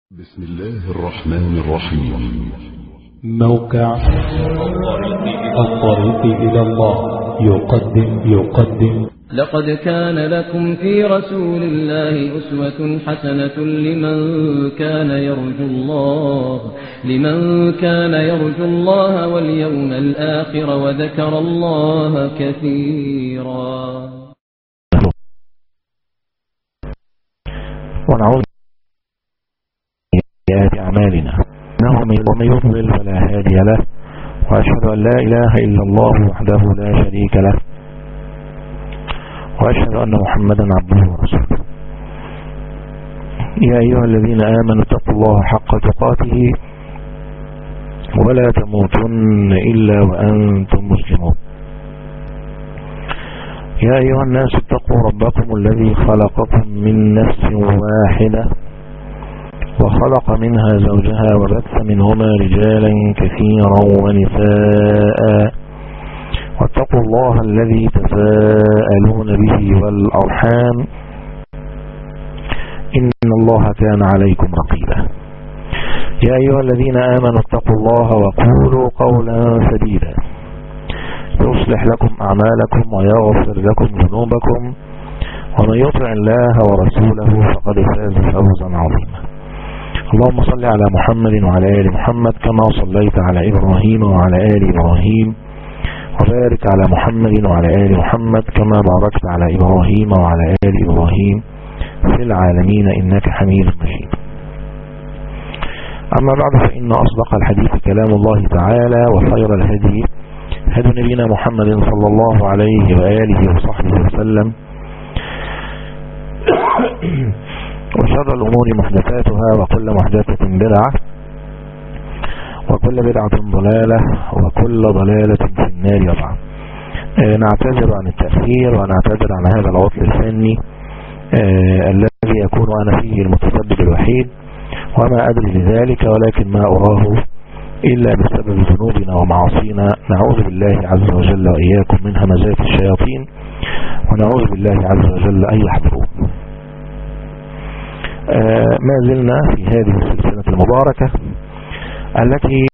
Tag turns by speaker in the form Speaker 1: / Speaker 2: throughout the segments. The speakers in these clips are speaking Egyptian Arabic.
Speaker 1: بسم الله الرحمن الرحيم
Speaker 2: موقع الطريق إلى الله يقدم يقدم
Speaker 3: لقد كان لكم في رسول الله أسوة حسنة لمن كان يرجو الله لمن كان يرجو الله واليوم الآخر وذكر الله كثيرا
Speaker 4: ونعوذ بآيات أعمالنا إنه ومن يضلل فلا هادي له وأشهد أن لا إله إلا الله وحده لا شريك له وأشهد أن محمدا عبده ورسوله يا أيها الذين آمنوا اتقوا الله حق تقاته ولا تموتن إلا وأنتم مسلمون يا أيها الناس اتقوا ربكم الذي خلقكم من نفس واحدة وخلق منها زوجها وبث منهما رجالا كثيرا ونساء واتقوا الله الذي تساءلون به والأرحام إن الله كان عليكم رقيبا يا أيها الذين آمنوا اتقوا الله وقولوا قولا سديدا يصلح لكم أعمالكم ويغفر لكم ذنوبكم ومن يطع الله ورسوله فقد فاز فوزا عظيما اللهم صل على محمد وعلى آل محمد كما صليت على إبراهيم وعلى آل إبراهيم وبارك على محمد وعلى آل محمد كما باركت على إبراهيم وعلى آل إبراهيم في العالمين إنك حميد مجيد أما بعد فإن أصدق الحديث كلام الله تعالى وخير الهدي هدي نبينا محمد صلى الله عليه وآله وصحبه وسلم وشر الأمور محدثاتها وكل محدثة بدعة وكل بدعة ضلالة وكل ضلالة في النار يضع آه نعتذر عن التأخير ونعتذر عن هذا العطل الفني آه الذي يكون أنا فيه المتسبب الوحيد وما أدري بذلك ولكن ما أراه إلا بسبب ذنوبنا ومعاصينا نعوذ بالله عز وجل وإياكم من همزات الشياطين ونعوذ بالله عز وجل أن يحضرون آه ما زلنا في هذه السلسلة المباركة التي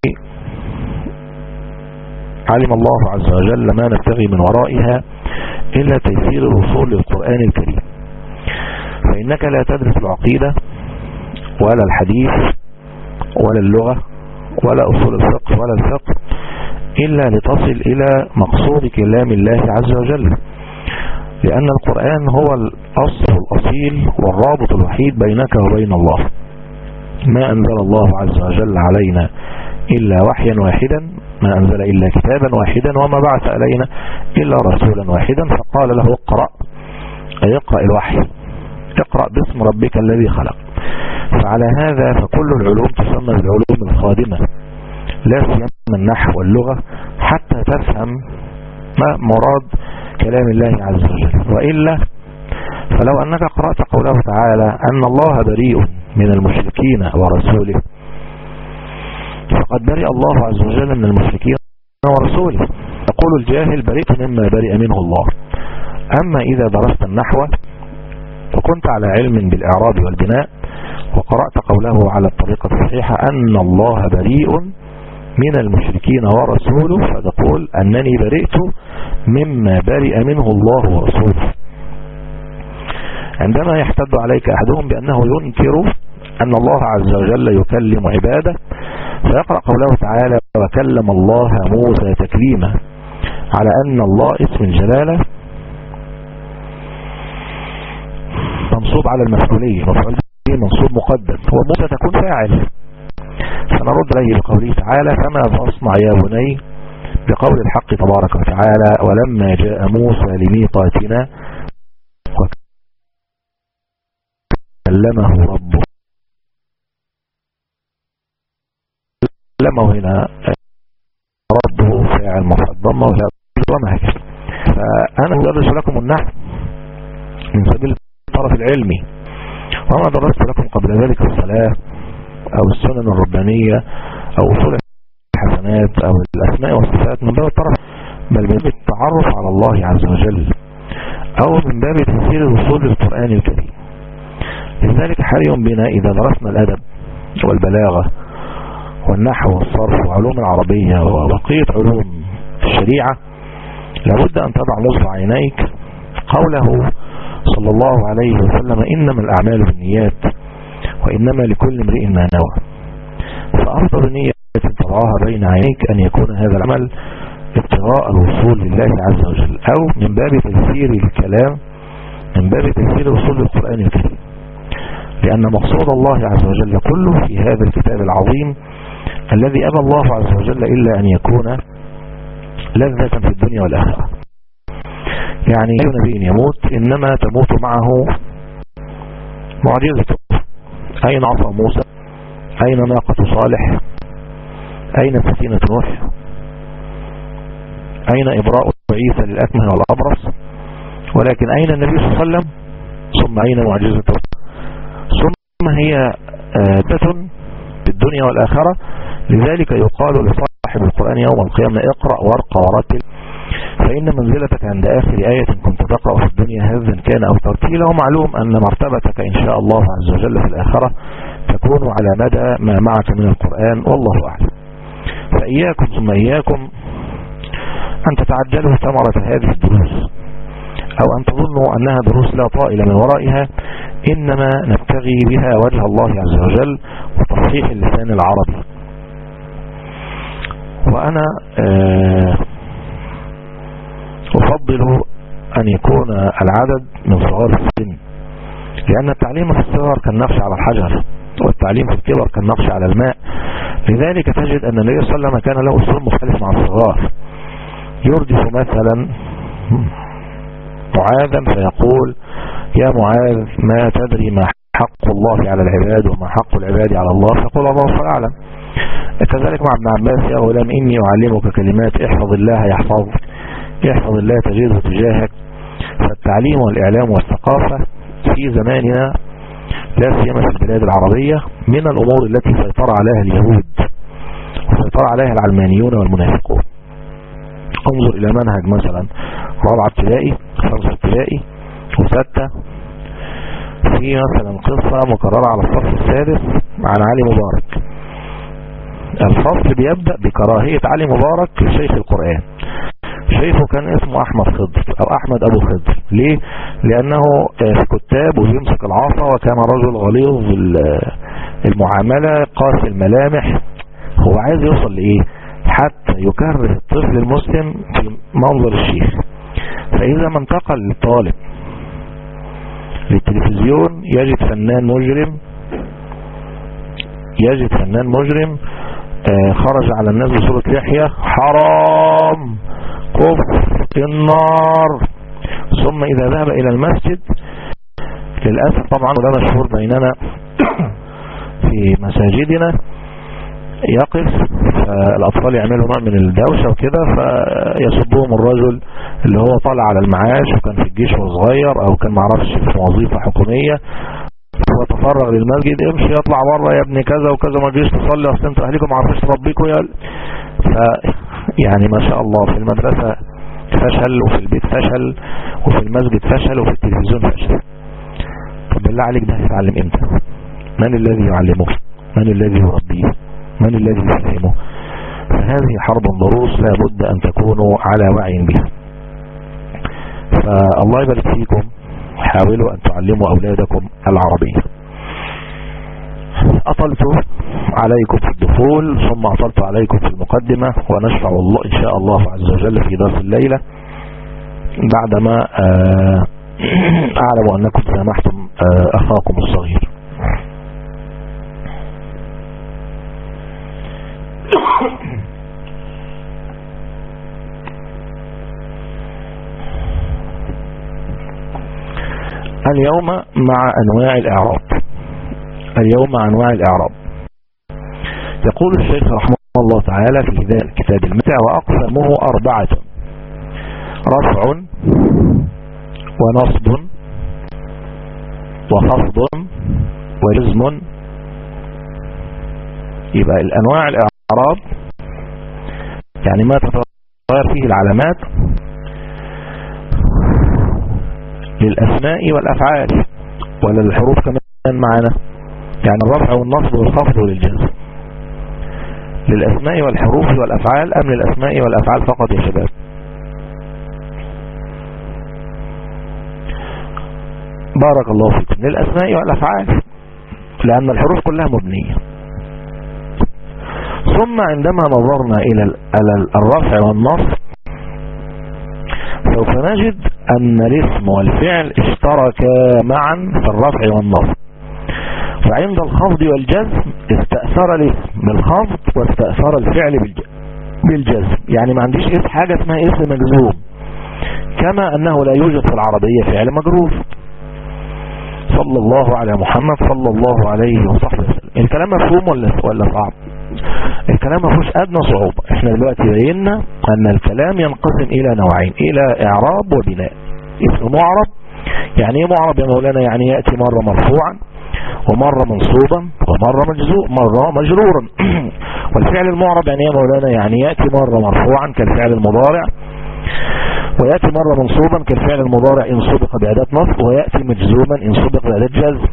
Speaker 4: علم الله عز وجل ما نبتغي من ورائها إلا تيسير الوصول للقرآن الكريم فإنك لا تدرس العقيدة ولا الحديث ولا اللغة ولا أصول الفقه ولا الفقه إلا لتصل إلى مقصود كلام الله عز وجل لأن القرآن هو الأصل الأصيل والرابط الوحيد بينك وبين الله ما أنزل الله عز وجل علينا إلا وحيا واحدا ما أنزل إلا كتابا واحدا وما بعث علينا إلا رسولا واحدا فقال له اقرأ أي اقرأ الوحي اقرأ باسم ربك الذي خلق فعلى هذا فكل العلوم تسمى بالعلوم الخادمة لا سيما النحو واللغة حتى تفهم ما مراد كلام الله عز وجل وإلا فلو أنك قرأت قوله تعالى أن الله بريء من المشركين ورسوله فقد برئ الله عز وجل من المشركين ورسوله يقول الجاهل برئت مما برئ منه الله أما إذا درست النحو وكنت على علم بالإعراب والبناء وقرأت قوله على الطريقة الصحيحة أن الله بريء من المشركين ورسوله فتقول أنني برئت مما برئ منه الله ورسوله عندما يحتد عليك أحدهم بأنه ينكر أن الله عز وجل يكلم عباده فيقرأ قوله تعالى وكلم الله موسى تكليما على أن الله اسم الجلالة منصوب على المفعولية مفعول به منصوب مقدم هو موسى تكون فاعل فنرد عليه بقوله تعالى فما فاصنع يا بني بقول الحق تبارك وتعالى ولما جاء موسى لميقاتنا وكلمه ربه كلمه هنا ربه فاعل مصدمه وما هكذا فأنا أدرس لكم النحو من سبيل الطرف العلمي وما درست لكم قبل ذلك الصلاة او السنن الربانية او اصول الحسنات او الاسماء والصفات من باب الطرف بل من باب التعرف على الله عز وجل او من باب تفسير الوصول للقرآن الكريم لذلك حري بنا اذا درسنا الادب والبلاغة والنحو والصرف وعلوم العربية وبقية علوم الشريعة لابد أن تضع نصب عينيك قوله صلى الله عليه وسلم إنما الأعمال بالنيات وإنما لكل امرئ ما نوى فأفضل نية تضعها بين عينيك أن يكون هذا العمل ابتغاء الوصول لله عز وجل أو من باب تيسير الكلام من باب تيسير الوصول للقرآن الكريم لأن مقصود الله عز وجل كله في هذا الكتاب العظيم الذي أبى الله عز وجل إلا أن يكون لذة في الدنيا والآخرة يعني أي نبي يموت إنما تموت معه معجزته أين عصا موسى أين ناقة صالح أين سفينة نوح أين إبراء عيسى للأكمه والأبرص ولكن أين النبي صلى الله عليه وسلم ثم أين معجزته ثم هي آتة في الدنيا والآخرة لذلك يقال لصاحب القرآن يوم القيامة اقرأ وارقى ورتل فإن منزلتك عند آخر آية كنت تقرأ في الدنيا هذا كان أو ترتيلا ومعلوم أن مرتبتك إن شاء الله عز وجل في الآخرة تكون على مدى ما معك من القرآن والله أعلم فإياكم ثم إياكم أن تتعجلوا ثمرة هذه الدروس أو أن تظنوا أنها دروس لا طائل من ورائها إنما نبتغي بها وجه الله عز وجل وتصحيح اللسان العربي وأنا أفضل أن يكون العدد من صغار السن لأن التعليم في الصغر كالنقش على الحجر والتعليم في الكبر كالنقش على الماء لذلك تجد أن النبي صلى الله عليه وسلم كان له أسلوب مختلف مع الصغار يردف مثلا معاذا فيقول يا معاذ ما تدري ما حق الله على العباد وما حق العباد على الله فيقول الله أعلم كذلك مع ابن عباس يا غلام إني أعلمك كلمات احفظ الله يحفظك احفظ الله تجده تجاهك فالتعليم والإعلام والثقافة في زماننا لا سيما في البلاد العربية من الأمور التي سيطر عليها اليهود وسيطر عليها العلمانيون والمنافقون انظر إلى منهج مثلا رابعة ابتدائي خمسة ابتدائي وستة في مثلا قصة مكررة على الصف السادس عن علي مبارك الفصل بيبدأ بكراهية علي مبارك لشيخ القرآن شيخه كان اسمه احمد خضر او احمد ابو خضر ليه لانه كتاب ويمسك العصا وكان رجل غليظ المعاملة قاسي الملامح هو عايز يوصل لايه حتى يكره الطفل المسلم في منظر الشيخ فاذا ما انتقل الطالب للتلفزيون يجد فنان مجرم يجد فنان مجرم خرج على الناس بصورة لحية حرام كفر النار ثم إذا ذهب إلى المسجد للأسف طبعا وده مشهور بيننا في مساجدنا يقف فالأطفال يعملوا نوع من الدوشة وكده فيسبهم الرجل اللي هو طالع على المعاش وكان في الجيش وهو صغير أو كان معرفش في وظيفة حكومية هو تفرغ للمسجد امشي يطلع بره يا ابني كذا وكذا ما تجيش تصلي اصل انتوا اهليكم ما عرفوش تربيكوا يا ف يعني ما شاء الله في المدرسة فشل وفي البيت فشل وفي المسجد فشل وفي التلفزيون فشل طب بالله عليك ده هيتعلم امتى من الذي يعلمه من الذي يربيه من الذي يفهمه فهذه حرب ضروس لا بد ان تكونوا على وعي بها فالله يبارك فيكم حاولوا أن تعلموا أولادكم العربية أطلت عليكم في الدخول ثم أطلت عليكم في المقدمة ونشفع الله إن شاء الله عز وجل في درس الليلة بعدما أعلم أنكم سامحتم أخاكم الصغير اليوم مع أنواع الإعراب اليوم مع أنواع الإعراب يقول الشيخ رحمه الله تعالى في كتاب المتع وأقسمه أربعة رفع ونصب وخفض وجزم يبقى الأنواع الإعراب يعني ما تتغير فيه العلامات للأسماء والأفعال ولا الحروف كمان معنا يعني الرفع والنصب والخفض وللجزم للأسماء والحروف والأفعال أم للأسماء والأفعال فقط يا شباب بارك الله فيكم للأسماء والأفعال لأن الحروف كلها مبنية ثم عندما نظرنا إلى الرفع والنصب سوف نجد أن الاسم والفعل اشتركا معا في الرفع والنصب فعند الخفض والجزم استأثر الاسم بالخفض واستأثر الفعل بالجزم يعني ما عنديش اسم حاجة اسمها اسم مجزوم كما أنه لا يوجد في العربية فعل مجرور صلى الله على محمد صلى الله عليه وصحبه وسلم الكلام مفهوم ولا ولا صعب الكلام ما فيهوش ادنى صعوبة احنا دلوقتي بينا ان الكلام ينقسم الى نوعين الى اعراب وبناء اسم معرب يعني ايه معرب يا مولانا يعني يأتي مرة مرفوعا ومرة منصوبا ومرة مجزوء مرة مجرورا والفعل المعرب يعني ايه مولانا يعني يأتي مرة مرفوعا كالفعل المضارع ويأتي مرة منصوبا كالفعل المضارع إن سبق بأداة نصب ويأتي مجزوما إن سبق بأداة جزم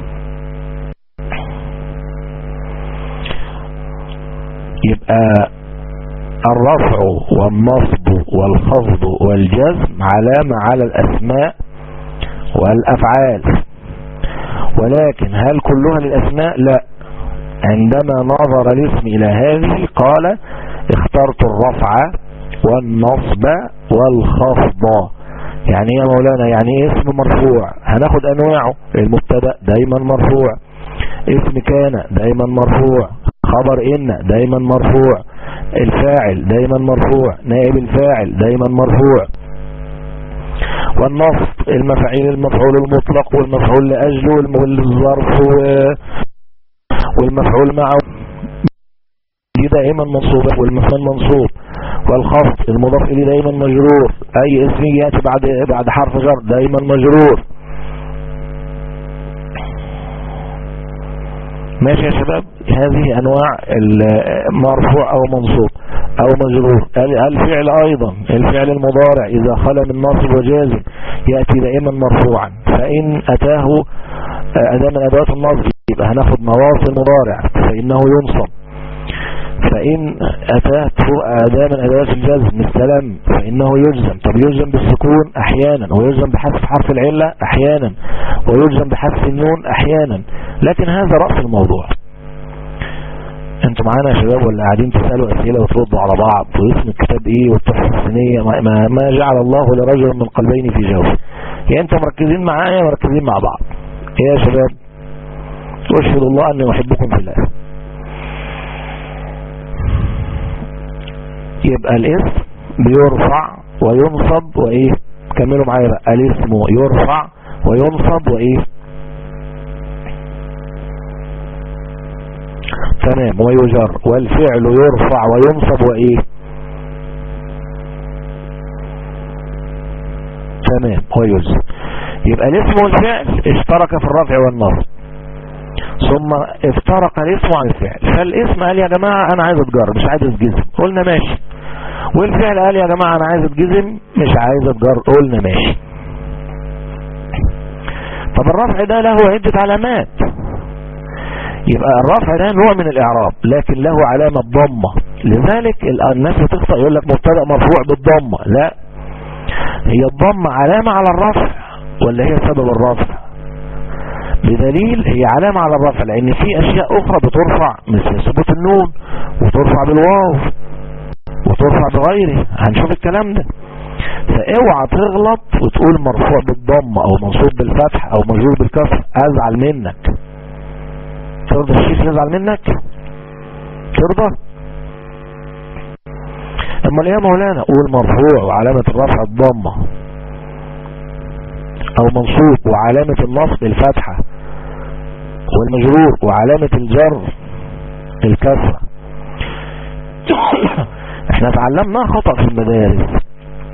Speaker 4: يبقى الرفع والنصب والخفض والجزم علامة على الأسماء والأفعال ولكن هل كلها للأسماء لا عندما نظر الاسم إلى هذه قال اخترت الرفع والنصب والخفض يعني يا مولانا يعني اسم مرفوع هناخد انواعه المبتدا دايما مرفوع اسم كان دايما مرفوع خبر ان دايما مرفوع الفاعل دايما مرفوع نائب الفاعل دايما مرفوع والنصب المفعيل المفعول المطلق والمفعول لأجله والظرف والمفعول معه دي دائما منصوبة والمفعول منصوب والخفض المضاف إليه دائما مجرور أي اسم يأتي بعد بعد حرف جر دائما مجرور ماشي يا شباب هذه أنواع المرفوع أو منصوب أو مجرور الفعل أيضا الفعل المضارع إذا خلى من ناصب وجازم يأتي دائما مرفوعا فإن أتاه أداة من أدوات النصب يبقى هناخد مواصل مضارع فإنه ينصب فإن أتاته أداة من أدوات الجزم السلام فإنه يجزم طب يجزم بالسكون أحيانا ويجزم بحذف حرف العلة أحيانا ويجزم بحذف النون أحيانا لكن هذا رأس الموضوع انتوا معانا يا شباب ولا قاعدين تسألوا أسئلة وتردوا على بعض واسم الكتاب ايه والتحفة السنية ما, ما, ما جعل الله لرجل من قلبين في جوف يعني انتوا مركزين معايا مركزين مع بعض ايه يا شباب واشهد الله اني احبكم في الله يبقى الاسم بيرفع وينصب وايه كملوا معايا بقى الاسم يرفع وينصب وايه تمام ويجر والفعل يرفع وينصب وايه تمام ويجر يبقى الاسم والفعل اشترك في الرفع والنصب ثم افترق الاسم عن الفعل فالاسم قال يا جماعة انا عايز اتجر مش عايز اتجزم قلنا ماشي والفعل قال يا جماعة انا عايز اتجزم مش عايز اتجر قلنا ماشي طب الرفع ده له عدة علامات يبقى الرفع ده نوع من الاعراب لكن له علامة ضمة لذلك الناس بتخطأ يقول لك مبتدا مرفوع بالضمة لا هي الضمة علامة على الرفع ولا هي سبب الرفع بدليل هي علامة على الرفع لان في اشياء اخرى بترفع مثل ثبوت النون وترفع بالواو وترفع بغيره هنشوف الكلام ده فاوعى تغلط وتقول مرفوع بالضم او منصوب بالفتح او مجرور بالكسر ازعل منك ترضى الشيخ يزعل منك ترضى اما يا مولانا قول مرفوع وعلامة الرفع الضمة او منصوب وعلامة النصب الفتحة والمجرور وعلامة الجر الكسرة احنا تعلمنا خطأ في المدارس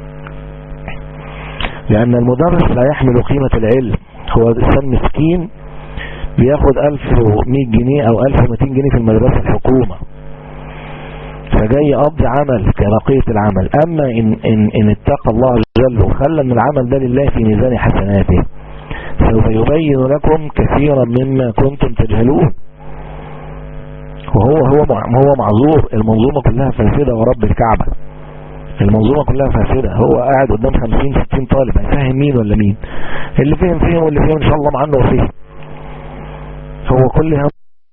Speaker 4: لان المدرس لا يحمل قيمة العلم هو انسان مسكين بياخد 1100 جنيه او 1200 جنيه في المدرسة الحكومة فجاي يقضي عمل كبقية العمل اما ان, إن, إن اتقى الله عز وجل وخلى ان العمل ده لله في ميزان حسناته سوف يبين لكم كثيرا مما كنتم تجهلون وهو هو هو معذور المنظومة كلها فاسدة ورب الكعبة المنظومة كلها فاسدة هو قاعد قدام 50 60 طالب هيفهم مين ولا مين اللي فهم فيهم واللي فيهم ان شاء الله عنه وفيه هو كل هم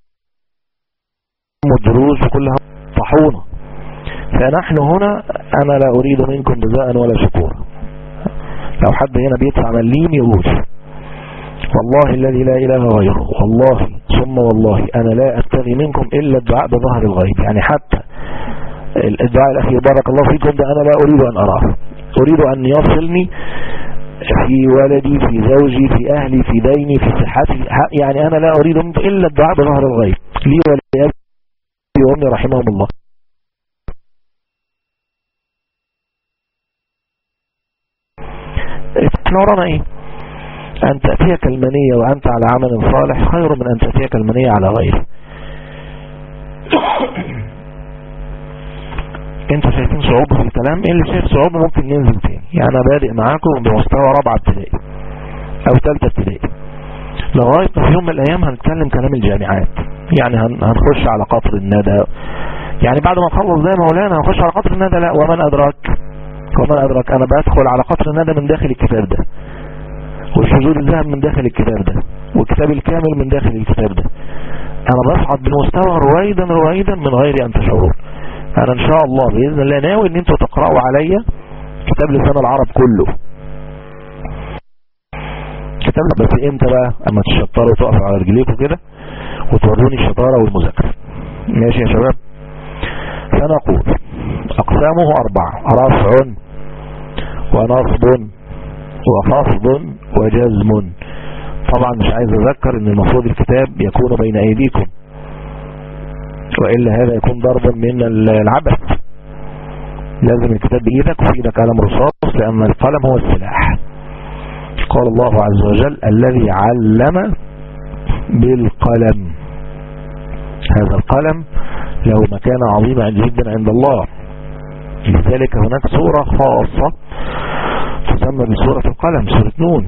Speaker 4: الدروس وكل هم طحونة فنحن هنا انا لا اريد منكم جزاء ولا شكورا لو حد هنا بيدفع مليم يقول والله الذي لا اله غيره والله ثم والله انا لا ابتغي منكم الا الدعاء بظهر الغيب يعني حتى الدعاء الاخير بارك الله فيكم ده انا لا اريد ان اراه اريد ان يصلني في ولدي في زوجي في اهلي في ديني في صحتي يعني انا لا اريد الا الدعاء بظهر الغيب لي ولأبي وامي رحمهم الله احنا ورانا ايه ان تأتيك المنية وانت على عمل صالح خير من ان تأتيك المنية على غيره انتوا شايفين صعوبة في الكلام ايه اللي شايف صعوبة ممكن ننزل تاني يعني انا بادئ معاكم بمستوى رابعة ابتدائي او ثالثة ابتدائي لغاية في يوم من الايام هنتكلم كلام الجامعات يعني هنخش على قطر الندى يعني بعد ما نخلص زي مولانا هنخش على قطر الندى لا ومن ادراك ومن ادراك انا بدخل على قطر الندى من داخل الكتاب ده والشذوذ الذهب من داخل الكتاب ده والكتاب الكامل من داخل الكتاب ده انا بصعد بالمستوى رويدا رويدا من غير ان تشعرون انا ان شاء الله باذن الله ناوي ان انتوا تقرأوا عليا كتاب لسان العرب كله كتاب بس امتى بقى اما تشطروا وتقفوا على رجليكم كده وتوروني الشطارة والمذاكرة ماشي يا شباب فنقول اقسامه اربعة رفع ونصب وخفض وجزم طبعا مش عايز اذكر ان المفروض الكتاب يكون بين ايديكم وإلا هذا يكون ضربا من العبث لازم الكتاب بإيدك وفي ايدك قلم رصاص لأن القلم هو السلاح قال الله عز وجل الذي علم بالقلم هذا القلم له مكانة عظيمة جدا عند الله لذلك هناك سورة خاصة تسمى بسورة القلم سورة نون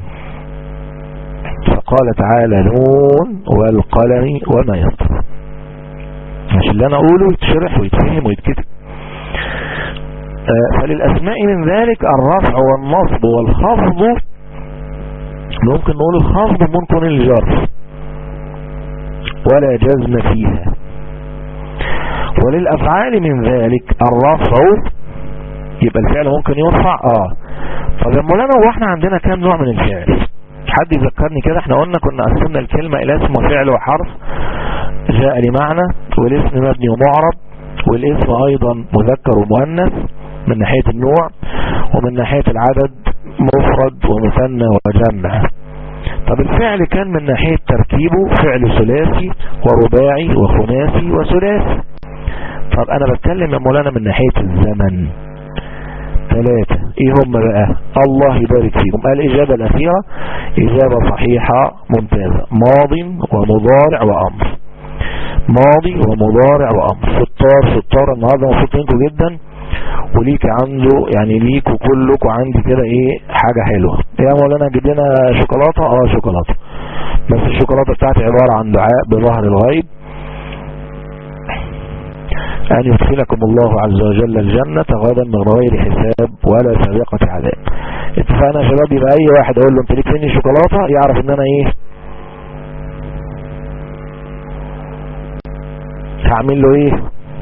Speaker 4: فقال تعالى نون والقلم وما يسطر مش اللي انا اقوله يتشرح ويتفهم ويتكتب آه فللاسماء من ذلك الرفع والنصب والخفض ممكن نقول الخفض ممكن الجر ولا جزم فيها وللافعال من ذلك الرفع يبقى الفعل ممكن يرفع اه طب يا مولانا هو احنا عندنا كام نوع من الفعل حد يذكرني كده احنا قلنا كنا قسمنا الكلمة الى اسم وفعل وحرف جاء لمعنى والاسم مبني ومعرب والاسم ايضا مذكر ومؤنث من ناحية النوع ومن ناحية العدد مفرد ومثنى وجمع طب الفعل كان من ناحية تركيبه فعل ثلاثي ورباعي وخماسي وثلاثي طب انا بتكلم يا مولانا من ناحية الزمن ثلاثة ايه هم بقى الله يبارك فيكم الاجابة الاخيرة اجابة صحيحة ممتازة ماض ومضارع وامر ماضي ومضارع وامر ستار ستار النهاردة مبسوط منكم جدا وليك عنده يعني ليك وكلك وعندي كده ايه حاجة حلوة يا مولانا جيب لنا شوكولاتة اه شوكولاتة بس الشوكولاتة بتاعتي عبارة عن دعاء بظهر الغيب أن يدخلكم الله عز وجل الجنة غدا من غير حساب ولا سابقة عذاب اتفقنا يا شباب يبقى أي واحد أقول له أنت ليك مني شوكولاتة يعرف إن أنا إيه هعمل له إيه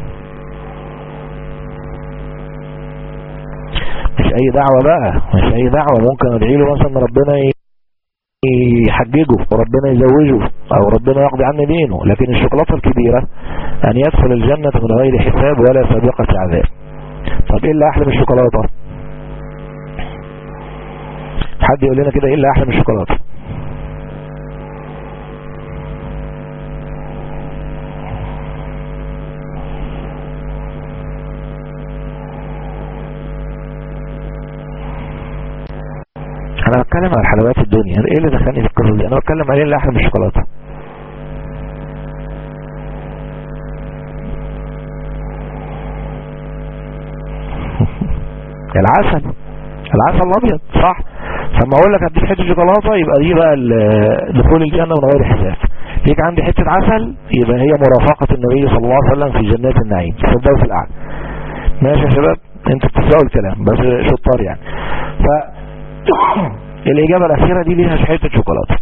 Speaker 4: مش أي دعوة بقى مش أي دعوة ممكن أدعي له مثلا ربنا إيه يحججه وربنا يزوجه او ربنا يقضي عنه دينه لكن الشوكولاتة الكبيرة ان يدخل الجنة من غير حساب ولا سابقة عذاب طب ايه اللي احلى من الشوكولاتة حد يقول لنا كده ايه اللي احلى من الشوكولاتة انا بتكلم على حلويات الدنيا ايه اللي دخلني في القصه دي انا بتكلم على ايه اللي احلى من الشوكولاته العسل العسل الابيض صح فما اقول لك اديك حته شوكولاته يبقى دي بقى ال- دخول الجنه من غير حساب ليك عندي حته عسل يبقى هي مرافقه النبي صلى الله عليه وسلم في جنات النعيم في الدرس الاعلى ماشي يا شباب انتوا بتسمعوا الكلام بس شطار يعني ف الاجابه الاخيره دي ليها حته شوكولاته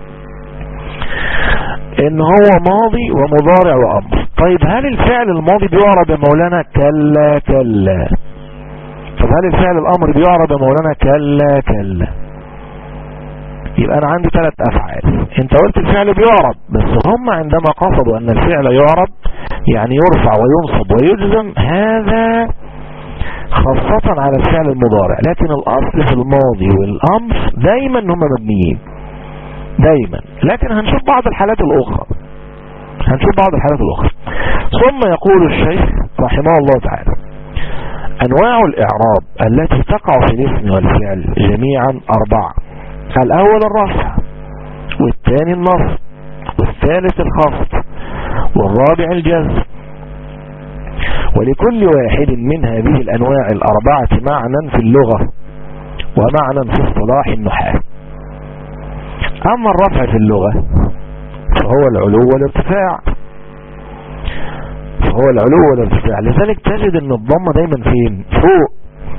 Speaker 4: ان هو ماضي ومضارع وامر طيب هل الفعل الماضي بيعرب يا مولانا كلا كلا طب هل الفعل الامر بيعرب يا مولانا كلا كلا يبقى انا عندي ثلاث افعال انت قلت الفعل بيعرب بس هم عندما قصدوا ان الفعل يعرب يعني يرفع وينصب ويجزم هذا خاصة على الفعل المضارع لكن الاصل في الماضي والامر دايما هم مبنيين دايما لكن هنشوف بعض الحالات الاخرى هنشوف بعض الحالات الاخرى ثم يقول الشيخ رحمه الله تعالى انواع الاعراب التي تقع في الاسم والفعل جميعا اربعة الاول الرفع والثاني النصب والثالث الخفض والرابع الجزم ولكل واحد من هذه الانواع الاربعة معنى في اللغة ومعنى في اصطلاح النحاة اما الرفع في اللغة فهو العلو والارتفاع فهو العلو والارتفاع لذلك تجد ان الضمة دايما فين فوق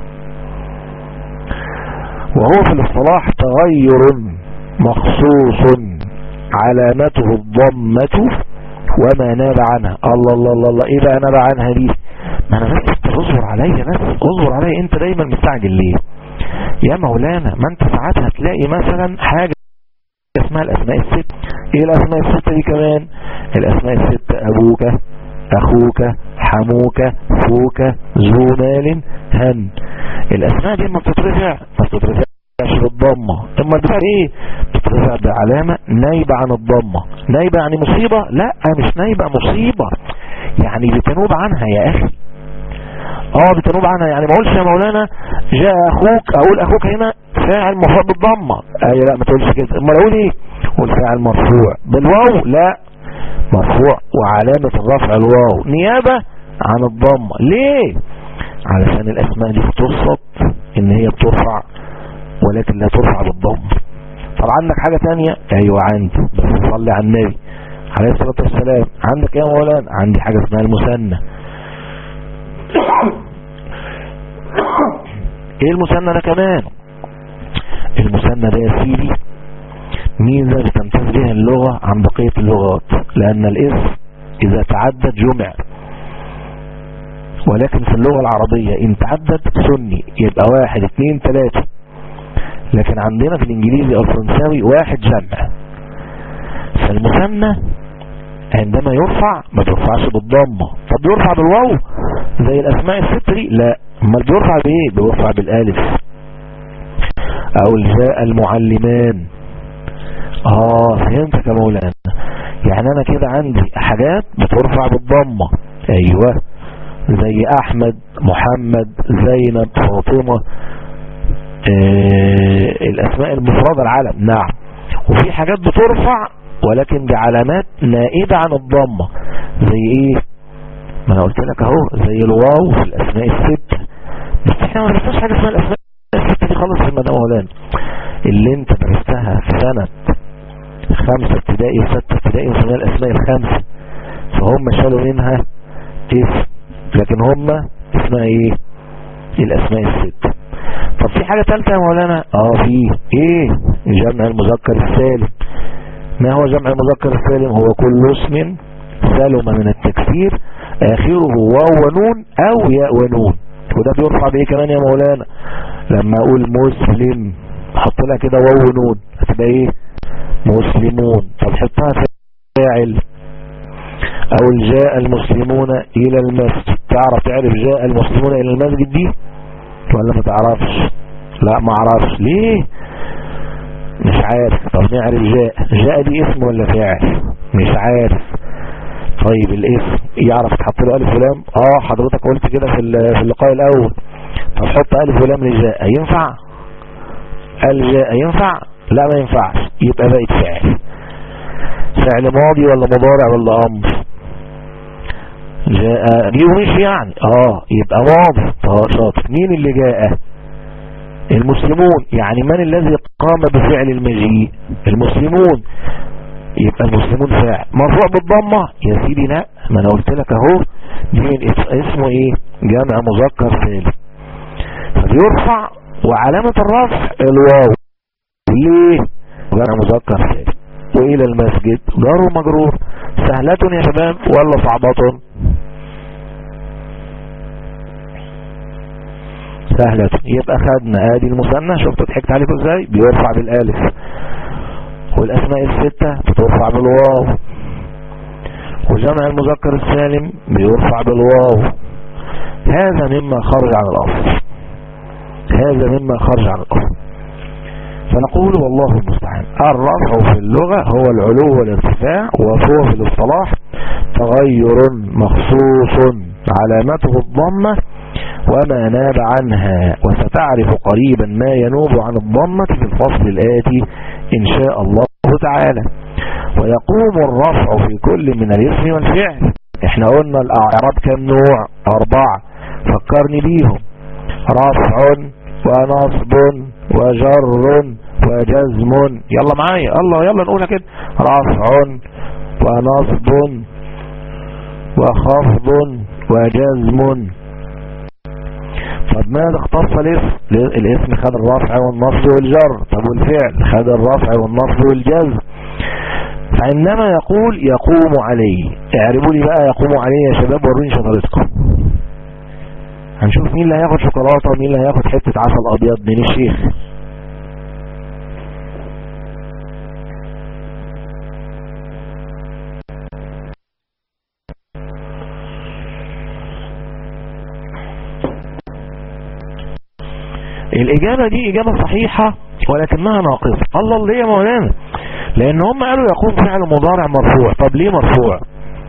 Speaker 4: وهو في الاصطلاح تغير مخصوص علامته الضمة وما ناب عنها الله الله الله الله ايه بقى ناب عنها دي ما انا بس اصبر عليا بس اصبر عليا انت دايما مستعجل ليه يا مولانا ما انت ساعات هتلاقي مثلا حاجة اسمها الاسماء الست ايه الاسماء الستة دي كمان الاسماء الستة ابوك اخوك حموك فوك ذو مال هن الاسماء دي ما بتترفع ما بتترفعش بالضمة اما بتترفع ايه بتترفع بعلامة نايبة عن الضمة نايبة يعني مصيبة لا مش نايبة مصيبة يعني بتنوب عنها يا اخي اه بتنوب عنها يعني ما اقولش يا مولانا جاء اخوك اقول اخوك هنا فاعل مرفوع بالضمه اي لا ما تقولش كده امال اقول ايه قول فاعل مرفوع بالواو لا مرفوع وعلامة الرفع الواو نيابة عن الضمه ليه علشان الاسماء دي بتوسط ان هي بترفع ولكن لا ترفع بالضم طب عندك حاجة تانية ايوه عندي بس صلي على النبي عليه الصلاة والسلام عندك ايه يا مولانا عندي حاجة اسمها المثنى ايه المثنى ده كمان المثنى ده يا سيدي ميزة بتمتاز بها اللغة عن بقية اللغات لان الاسم اذا تعدد جمع ولكن في اللغة العربية ان تعدد سني يبقى واحد اتنين تلاتة لكن عندنا في الانجليزي او الفرنساوي واحد جمع فالمثنى عندما يرفع ما بيرفعش بالضمة طب بيرفع بالواو زي الاسماء الست دي لا امال بيرفع بايه بيرفع بالالف او جاء المعلمان اه فهمتك يا مولانا يعني انا كده عندي حاجات بترفع بالضمة ايوه زي احمد محمد زينب فاطمة آه الاسماء المفردة العلم نعم وفي حاجات بترفع ولكن بعلامات نائبة عن الضمة زي ايه ما انا قلت لك اهو زي الواو في الاسماء الست بس احنا ما درسناش حاجة اسمها الاسماء الست دي خالص في المدام مولانا اللي انت درستها في سنة خمسة ابتدائي وستة ابتدائي وسنة الاسماء الخمسة فهم شالوا منها اسم لكن هم اسمها ايه الاسماء الست طب في حاجة ثالثة يا مولانا اه في ايه جمع المذكر السالم ما هو جمع المذكر السالم هو كل اسم سلم من التكسير اخره واو ونون او ياء ونون وده بيرفع بايه كمان يا مولانا لما اقول مسلم حط لها كده واو ونون هتبقى ايه مسلمون طب حطها فاعل او جاء المسلمون الى المسجد تعرف تعرف جاء المسلمون الى المسجد دي ولا ما تعرفش لا ما اعرفش ليه مش عارف طب نعرف جاء جاء دي اسم ولا فاعل مش عارف طيب الاسم يعرف تحط له الف ولام اه حضرتك قلت كده في في اللقاء الاول طب حط الف ولام لجاء ينفع قال جاء ينفع لا ما ينفعش يبقى بقت فعل فعل ماضي ولا مضارع ولا امر جاء دي ومش يعني اه يبقى ماضي طب شاطر مين اللي جاء المسلمون يعني من الذي قام بفعل المجيء المسلمون يبقى المسلمون فاعل مرفوع بالضمة يا سيدي لا ما انا قلت لك اهو دي من اسمه ايه جمع مذكر سالم فبيرفع وعلامة الرفع الواو ليه جمع مذكر سالم والى المسجد جار ومجرور سهلة يا شباب ولا صعبة سهلة يبقى خدنا ادي المثنى شفت ضحكت عليكم ازاي بيرفع بالالف والاسماء الستة بترفع بالواو وجمع المذكر السالم بيرفع بالواو هذا مما خرج عن الاصل هذا مما خرج عن الاصل فنقول والله المستعان الرفع في اللغة هو العلو والارتفاع وهو في الاصطلاح تغير مخصوص علامته الضمة وما ناب عنها وستعرف قريبا ما ينوب عن الضمة في الفصل الآتي إن شاء الله تعالى ويقوم الرفع في كل من الاسم والفعل احنا قلنا الأعراب كم نوع أربعة فكرني بيهم رفع ونصب وجر وجزم يلا معايا الله يلا نقولها كده رفع ونصب وخفض وجزم طب ماذا اختص الاسم الاسم خد الرفع والنصب والجر طب والفعل خد الرفع والنصب والجزم فعندما يقول يقوم عليه اعربوا لي بقى يقوم عليه يا شباب وروني شطارتكم هنشوف مين اللي هياخد شوكولاته ومين اللي هياخد حته عسل ابيض من الشيخ الإجابة دي إجابة صحيحة ولكنها ناقصة الله ليه يا مولانا لأن هم قالوا يقوم فعل مضارع مرفوع طب ليه مرفوع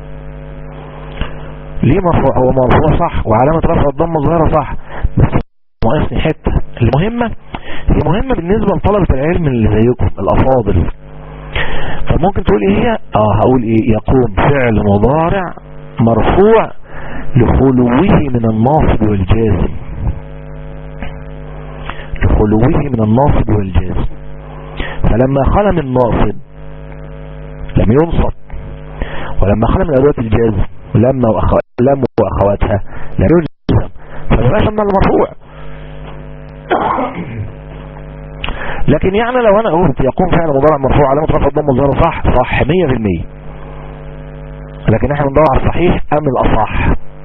Speaker 4: ليه مرفوع هو مرفوع صح وعلامة رفع الضمة الظاهرة صح بس ناقصني حتة المهمة هي مهمة بالنسبة لطلبة العلم اللي زيكم الأفاضل فممكن تقول ايه هي اه هقول ايه يقوم فعل مضارع مرفوع لخلوه من الناصب والجازم لخلوه من الناصب والجازم فلما خلى من ناصب لم ينصب ولما خلى من أدوات الجازم لما وأخو... لم وأخواتها لم يجزم فمبقاش من المرفوع لكن يعني لو انا قلت يقوم فعل مضارع مرفوع علامه رفع الضم الظاهر صح صح 100% لكن احنا بندور على الصحيح ام الاصح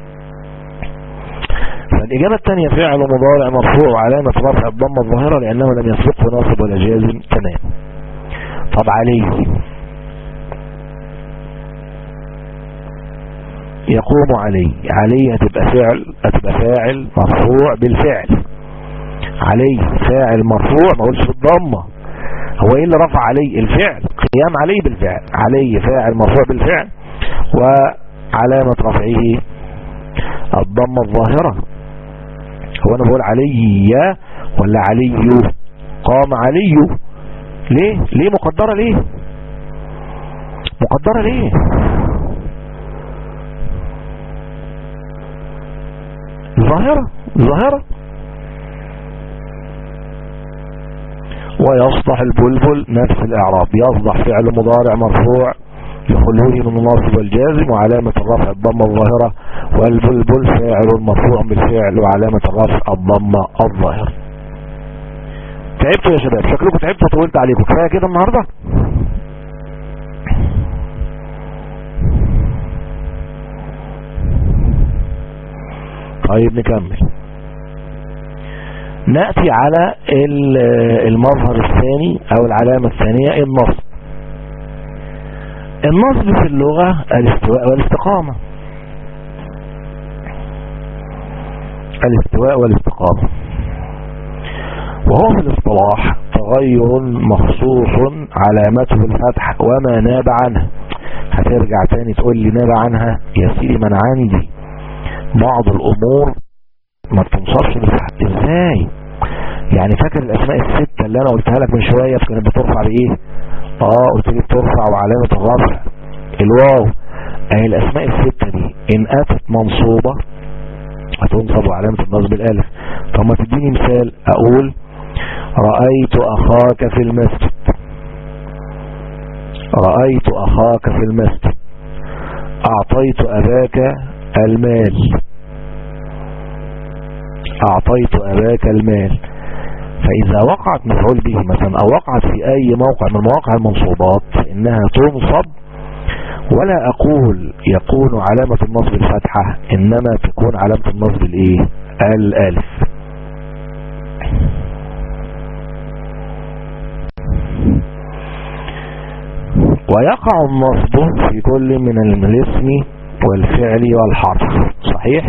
Speaker 4: فالإجابة الثانية فعل مضارع مرفوع وعلامة رفع الضمة الظاهرة لأنه لم يسبقه ناصب ولا جازم تمام طب عليه يقوم عليه عليه هتبقى فعل هتبقى فاعل مرفوع بالفعل عليه فاعل مرفوع ما قولش بالضمة هو ايه اللي رفع عليه الفعل قيام عليه بالفعل عليه فاعل مرفوع بالفعل وعلامة رفعه الضمة الظاهرة هو انا بقول علي ولا علي قام علي ليه ليه مقدرة ليه مقدرة ليه ظاهرة ظاهرة ويصلح البلبل نفس الاعراب يصلح فعل مضارع مرفوع لخلوه من الناصب والجازم وعلامة الرفع الضمة الظاهرة والبلبل فاعل مرفوع بالفعل وعلامة الرفع الضمة الظاهرة تعبتوا يا شباب شكلكم تعبتوا طولت عليكم كفاية كده النهاردة طيب نكمل نأتي على المظهر الثاني او العلامة الثانية النصب النصب في اللغة الاستواء والاستقامة الاستواء والاستقامة وهو في الاصطلاح تغير مخصوص علامته الفتح وما ناب عنها هترجع تاني تقول لي ناب عنها يا سيدي من عندي بعض الامور ما بتنصرش بالفتح ازاي يعني فاكر الاسماء الستة اللي انا قلتها لك من شوية كانت بترفع بايه اه قلت لي بترفع وعلامة الرفع الواو اهي الاسماء الستة دي ان اتت منصوبة هتنصب وعلامة النصب الالف طب ما تديني مثال اقول رأيت أخاك في المسجد رأيت أخاك في المسجد أعطيت أباك المال أعطيت أباك المال فإذا وقعت مفعول به مثلا أو وقعت في أي موقع من مواقع المنصوبات فإنها تنصب ولا أقول يكون علامة النصب الفتحة إنما تكون علامة النصب الإيه الألف ويقع النصب في كل من الاسم والفعل والحرف صحيح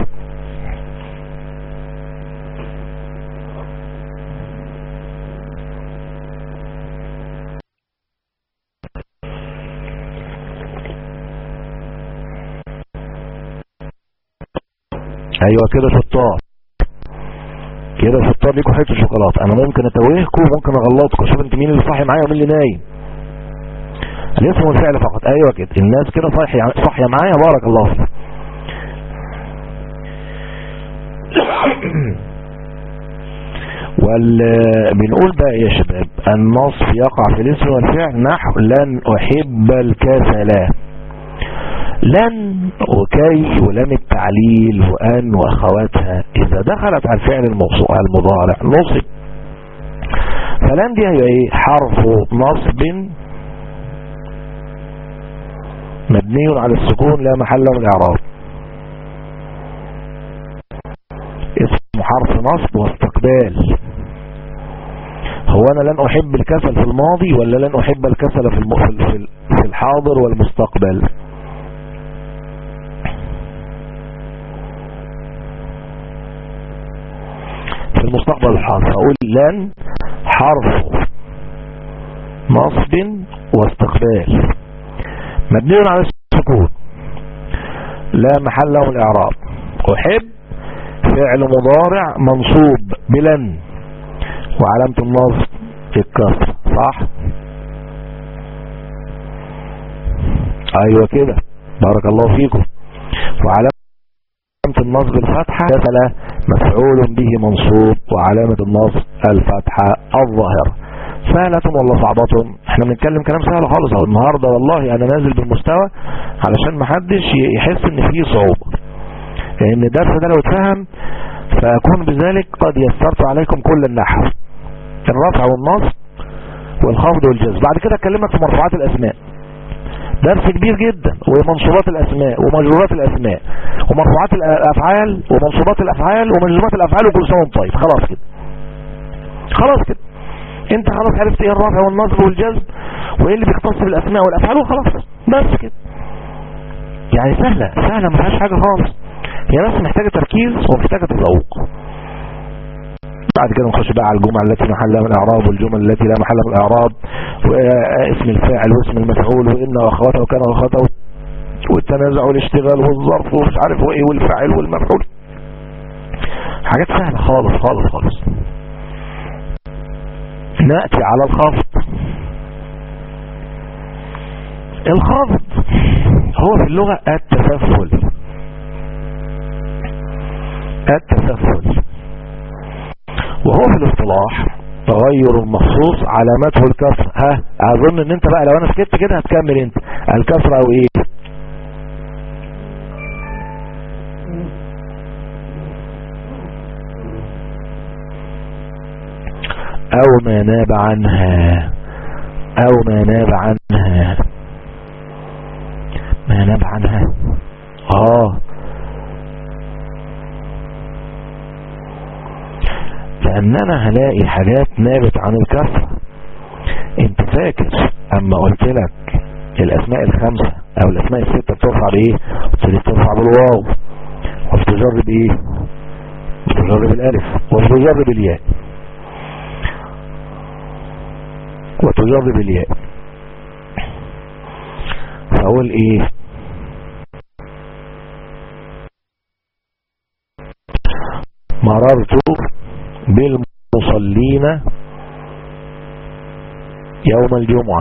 Speaker 4: ايوه كده شطار كده شطار ليكوا حته شوكولاته انا ممكن اتوهكم وممكن اغلطكم شوف انت مين اللي صاحي معايا ومين اللي نايم الاسم والفعل فقط ايوه كده الناس كده صاحيه صاحيه معايا بارك الله فيك وال بنقول بقى يا شباب النصب يقع في الاسم والفعل نحو لن احب الكسل لن وكي ولم التعليل وأن وأخواتها إذا دخلت على الفعل المضارع نصب فلن دي هي ايه حرف نصب مبني على السكون لا محل من الإعراب اسم حرف نصب واستقبال هو أنا لن أحب الكسل في الماضي ولا لن أحب الكسل في في الحاضر والمستقبل في المستقبل الحاضر أقول لن حرف نصب واستقبال مبني على السكون لا محل له الإعراب أحب فعل مضارع منصوب بلن وعلامة النصب الكسر صح ايوه كده بارك الله فيكم وعلامة النصب الفتحة دخل مفعول به منصوب وعلامة النصب الفتحة الظاهرة سهلة ولا صعبة احنا بنتكلم كلام سهل خالص اهو النهاردة والله انا نازل بالمستوى علشان محدش يحس ان فيه صعوبة لان الدرس ده لو اتفهم فاكون بذلك قد يسرت عليكم كل النحو الرفع والنصب والخفض والجزم بعد كده اكلمك في مرفوعات الاسماء درس كبير جدا ومنصوبات الاسماء ومجرورات الاسماء ومرفوعات الافعال ومنصوبات الافعال ومجرورات الافعال وكل سنه طيب خلاص كده خلاص كده انت خلاص عرفت ايه الرفع والنصب والجزم وايه اللي بيختص بالاسماء والافعال وخلاص بس كده يعني سهلة سهلة ما فيهاش حاجة خالص هي بس محتاجة تركيز ومحتاجة تذوق بعد كده نخش بقى على الجمل التي محلها من الاعراب والجمل التي لا محل من الاعراب واسم الفاعل واسم المفعول وان واخواته وكان واخواته والتنازع والاشتغال والظرف ومش عارف وايه والفاعل والمفعول حاجات سهلة خالص خالص خالص نأتي على الخفض الخفض هو في اللغة التسفل التسفل وهو في الاصطلاح تغير مخصوص علامته الكسر ها اظن ان انت بقى لو انا سكت كده هتكمل انت الكسر او ايه او ما ناب عنها او ما ناب عنها ما ناب عنها اه لاننا هلاقي حاجات نابت عن الكسرة انت فاكر اما قلت لك الاسماء الخمسة او الاسماء الستة بترفع بايه قلت لي بترفع بالواو وبتجر بايه بتجر بالالف وبتجر بالياء وتجر بالياء فاقول ايه مررت بالمصلين يوم الجمعة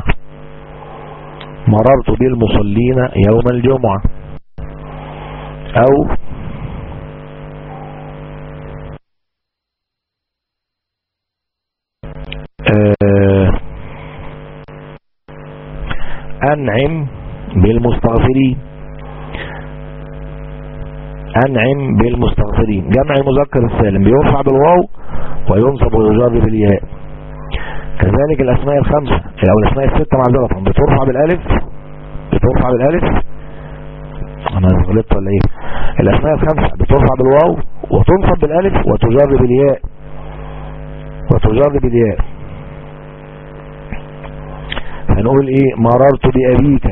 Speaker 4: مررت بالمصلين يوم الجمعة او أنعم بالمستغفرين أنعم بالمستغفرين جمع المذكر السالم بيرفع بالواو وينصب ويجر بالياء كذلك الأسماء الخمسة أو الأسماء الستة معذرة بترفع بالألف بترفع بالألف أنا غلطت ولا إيه الأسماء الخمسة بترفع بالواو وتنصب بالألف وتجر بالياء وتجر بالياء هنقول إيه مررت بأبيك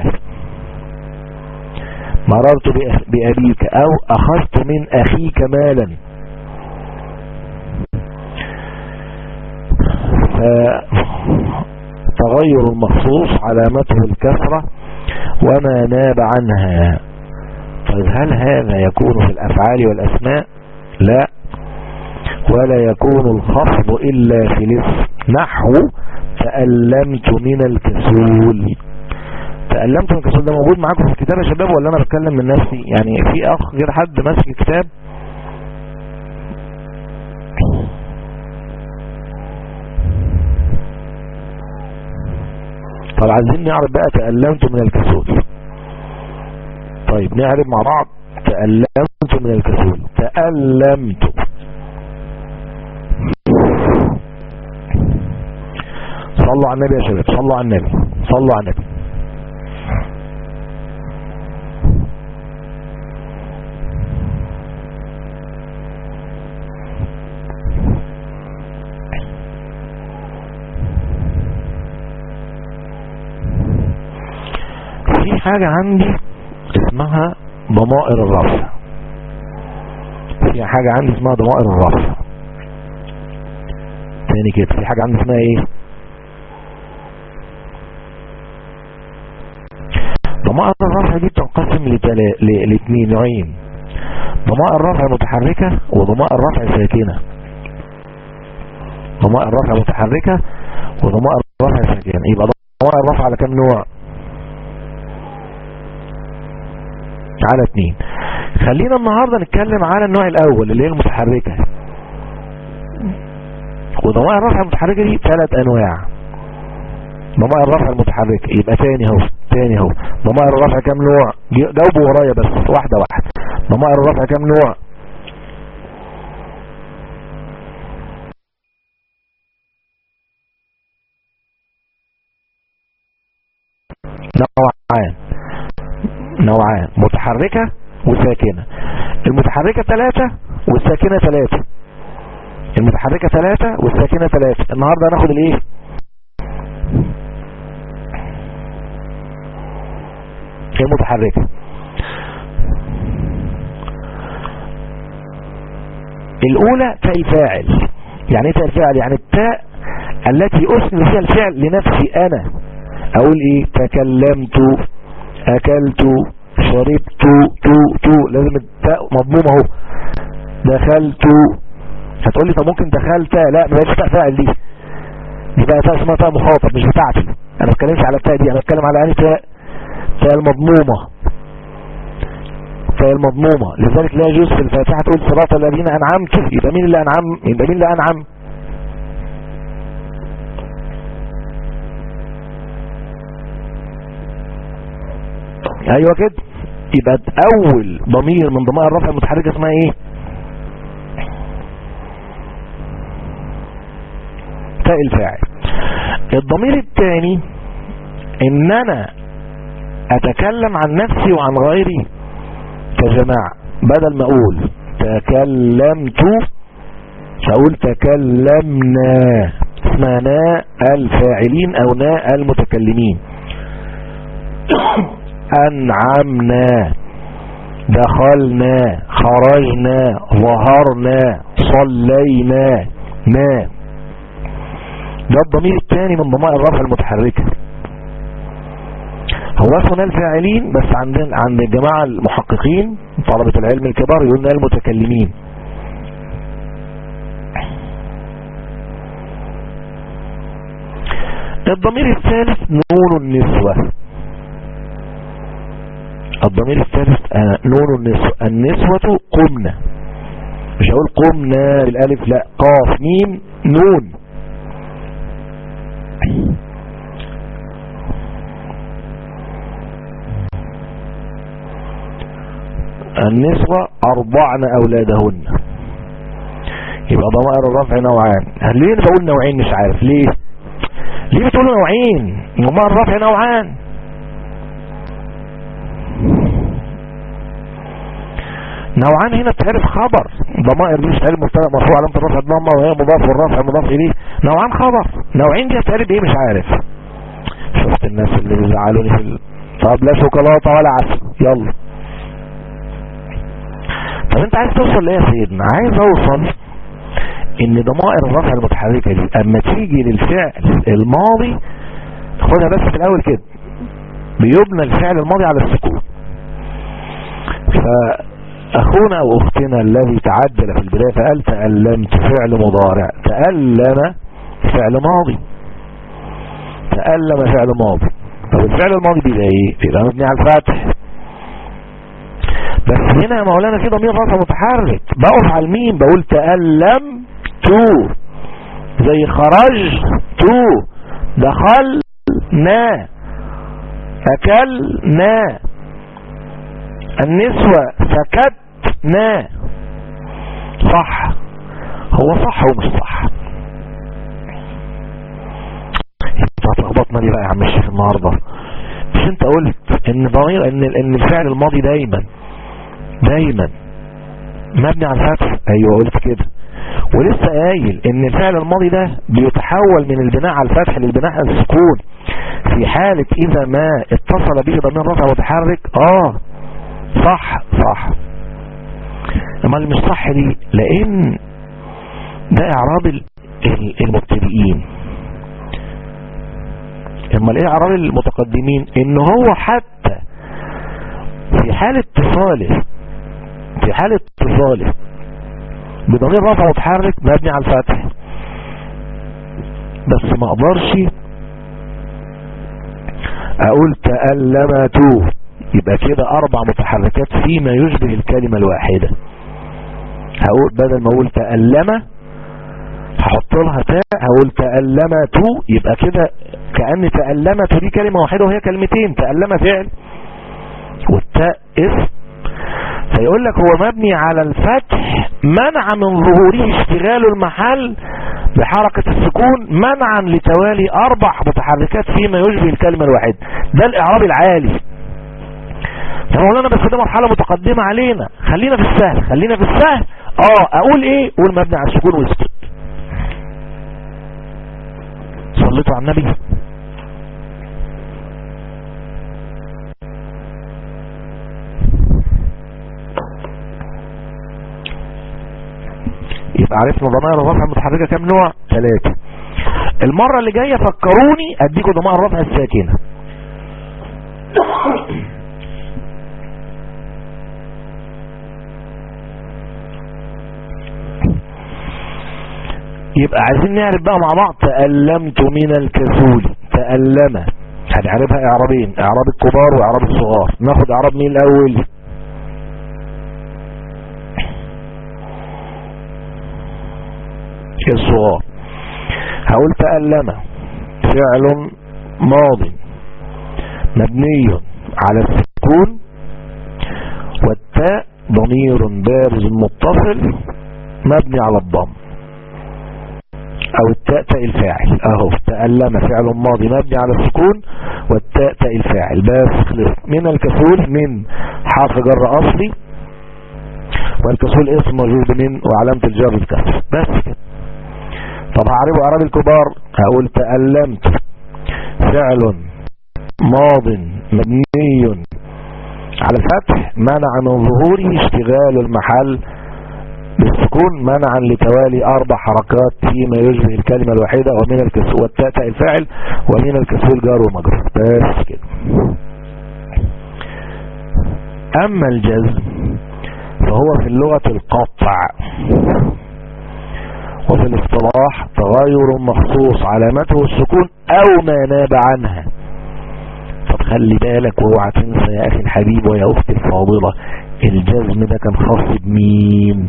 Speaker 4: مررت بأبيك أو أخذت من أخيك مالا فتغير المخصوص علامته الكسرة وما ناب عنها طيب هل هذا يكون في الأفعال والأسماء لا ولا يكون الخفض إلا في الاسم نحو تألمت من الكسول تألمت من الكسول ده موجود معاكم في الكتاب يا شباب ولا أنا بتكلم من نفسي يعني في أخ غير حد ماسك الكتاب طب عايزين نعرف بقى تألمت من الكسول طيب نعرف مع بعض تألمت من الكسول تألمت صلوا على النبي يا شباب صلوا على النبي صلوا على النبي في حاجة عندي اسمها ضمائر الرفع في حاجة عندي اسمها ضمائر الرفع تاني كده في حاجة عندي اسمها ايه ضمائر الرفع دي بتنقسم لاثنين نوعين ضمائر الرفع متحركة وضمائر الرفع ساكنة ضمائر الرفع متحركة وضمائر الرفع ساكنة يبقى ضمائر الرفع على كم نوع على اتنين خلينا النهاردة نتكلم على النوع الاول اللي هي المتحركة وضمائر الرفع المتحركة دي ثلاث انواع ضمائر الرفع المتحركة يبقى تاني اهو تاني اهو ضمائر الرفع كام نوع جاوبوا ورايا بس واحدة واحدة ضمائر الرفع كام نوع نوعان نوعان متحركة وساكنة المتحركة ثلاثة والساكنة ثلاثة المتحركة ثلاثة والساكنة ثلاثة النهاردة هناخد الايه المتحركة الاولى تاء الفاعل يعني ايه تاء الفاعل يعني التاء التي اسند فيها الفعل لنفسي انا اقول ايه تكلمت اكلت شربت تو تو لازم التاء مضمومه اهو دخلت هتقول لي طب ممكن دخلت لا ما هيش تاء فاعل دي دي بقى تاء اسمها تاء مخاطب مش بتاعتي انا ما بتكلمش على التاء دي انا بتكلم على انهي تاء تاء المضمومه تاء المضمومه لذلك لا يجوز في الفاتحه تقول صراط الذين انعمت يبقى مين اللي انعم يبقى مين اللي انعم ايوه كده يبقى اول ضمير من ضمائر الرفع المتحركه اسمها ايه تاء الفاعل الضمير الثاني ان انا اتكلم عن نفسي وعن غيري كجماعة بدل ما اقول تكلمت اقول تكلمنا اسمها ناء الفاعلين او ناء المتكلمين أنعمنا دخلنا خرجنا ظهرنا صلينا ما ده الضمير الثاني من ضمائر الرفع المتحركة هو اسمه الفاعلين بس عند عند الجماعة المحققين طلبة العلم الكبار يقولون المتكلمين الضمير الثالث نون النسوة الضمير الثالث نون النسوة النسوة قمنا مش هقول قمنا بالالف لا قاف ميم نون النسوة أرضعن أولادهن يبقى ضمائر الرفع نوعان هل ليه بقول نوعين مش عارف ليه ليه بتقولوا نوعين ضمائر الرفع نوعان نوعان هنا بتعرف خبر ضمائر دي بتعرف مبتدا مرفوع علامه الرفع الضمه وهي مضاف والرفع مضاف اليه نوعان خبر نوعين دي بتعرف ايه مش عارف شفت الناس اللي بيزعلوني في ال... طب لا شوكولاته ولا عسل يلا طب انت عايز توصل ليه يا سيدنا عايز اوصل ان ضمائر الرفع المتحركه دي اما تيجي للفعل الماضي خدها بس في الاول كده بيبنى الفعل الماضي على السكون فأخونا أو أختنا الذي تعجل في البداية فقال تألمت فعل مضارع تألم فعل ماضي تألم فعل ماضي طب الفعل الماضي بيبقى ايه بيبقى مبني على الفتح بس هنا يا مولانا في ضمير رفع متحرك بقف على الميم بقول تألم تو زي خرج تو دخل نا أكلنا النسوة سكتنا صح هو صح ومش صح انت هتلخبطنا ليه بقى يا عم الشيخ النهارده مش انت قلت ان ضمير ان ان الفعل الماضي دايما دايما مبني على الفتح ايوه قلت كده ولسه قايل ان الفعل الماضي ده بيتحول من البناء على الفتح للبناء على السكون في حالة اذا ما اتصل به ضمير رفع متحرك اه صح صح اما اللي مش صح دي لان ده اعراب المبتدئين اما الايه اعراب المتقدمين ان هو حتى في حالة اتصاله في حالة اتصاله بضمير رفع متحرك مبني على الفتح بس ما اقدرش اقول تألمت يبقى كده اربع متحركات فيما يشبه الكلمة الواحدة هقول بدل ما اقول تألم هحط لها تاء هقول تألمت يبقى كده كأن تألمت دي كلمة واحدة وهي كلمتين تألم فعل والتاء اسم فيقول لك هو مبني على الفتح منع من ظهوره اشتغال المحل بحركة السكون منعا لتوالي اربع متحركات فيما يشبه الكلمة الواحدة ده الاعراب العالي فمولانا بس ده مرحلة متقدمة علينا خلينا في السهل خلينا في السهل اه اقول ايه قول مبني على السكون واسكت صليتوا على النبي يبقى عرفنا ضمائر الرفع المتحركة كام نوع ثلاثة المرة اللي جاية فكروني اديكم ضمائر الرفع الساكنة يبقى عايزين نعرف بقى مع بعض تألمت من الكسول تألم هنعرفها اعرابين اعراب الكبار واعراب الصغار ناخد اعراب مين الاول الصغار هقول تألم فعل ماض مبني على السكون والتاء ضمير بارز متصل مبني على الضم او التاء تاء الفاعل اهو تألم فعل ماضي مبني على السكون والتاء تاء الفاعل بس خلص من الكسول من حرف جر اصلي والكسول اسم موجود من وعلامة الجر الكسر بس كده طب هعرفه اعراب الكبار هقول تألمت فعل ماض مبني على الفتح منع من ظهوره اشتغال المحل بالسكون منعا لتوالي اربع حركات فيما يشبه الكلمة الواحدة ومن الكسول والتاء الفاعل ومن الكسول جار ومجرور بس كده اما الجزم فهو في اللغة القطع وفي الاصطلاح تغير مخصوص علامته السكون او ما ناب عنها طب خلي بالك واوعى تنسى يا اخي الحبيب ويا اختي الفاضلة الجزم ده كان خاص بمين